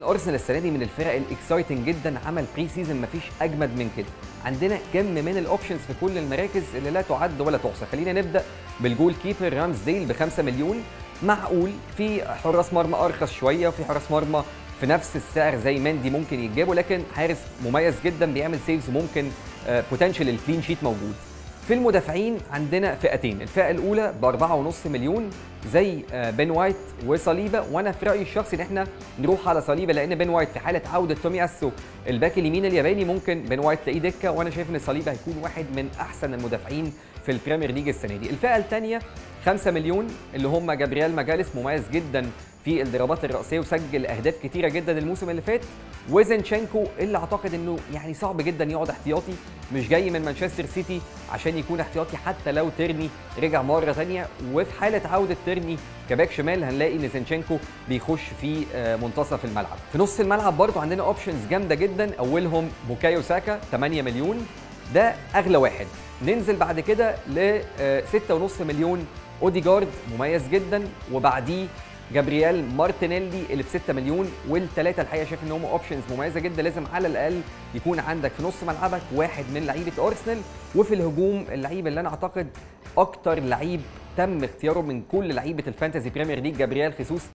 ارسنال السنه دي من الفرق الاكسايتنج جدا عمل بري سيزون مفيش اجمد من كده عندنا كم من الاوبشنز في كل المراكز اللي لا تعد ولا تحصى خلينا نبدا بالجول كيبر رامز ديل ب 5 مليون معقول في حراس مرمى ارخص شويه وفي حراس مرمى في نفس السعر زي مندي ممكن يتجابوا لكن حارس مميز جدا بيعمل سيفز ممكن بوتنشال الكلين شيت موجود في المدافعين عندنا فئتين الفئه الاولى ب 4.5 مليون زي بين وايت وصليبه وانا في رايي الشخصي ان احنا نروح على صليبه لان بين وايت في حاله عوده تومي اسو الباك اليمين الياباني ممكن بين وايت تلاقيه دكه وانا شايف ان صليبه هيكون واحد من احسن المدافعين في البريمير ليج السنه دي الفئه الثانيه 5 مليون اللي هم جابرييل ماجاليس مميز جدا في الضربات الرأسية وسجل أهداف كتيرة جدا الموسم اللي فات وزنشенكو اللي أعتقد إنه يعني صعب جدا يقعد احتياطي مش جاي من مانشستر سيتي عشان يكون احتياطي حتى لو تيرني رجع مرة ثانية وفي حالة عودة تيرني كباك شمال هنلاقي إن زنشенكو بيخش في منتصف الملعب في نص الملعب برضو عندنا اوبشنز جامدة جدا أولهم بوكايو ساكا 8 مليون ده أغلى واحد ننزل بعد كده ل 6.5 مليون اوديجارد مميز جدا وبعديه جابرييل مارتينيلي اللي ب 6 مليون والثلاثه الحقيقه شايف ان هم اوبشنز مميزه جدا لازم على الاقل يكون عندك في نص ملعبك واحد من لعيبه ارسنال وفي الهجوم اللعيب اللي انا اعتقد اكتر لعيب تم اختياره من كل لعيبه الفانتزي بريمير ليج جابرييل خيسوس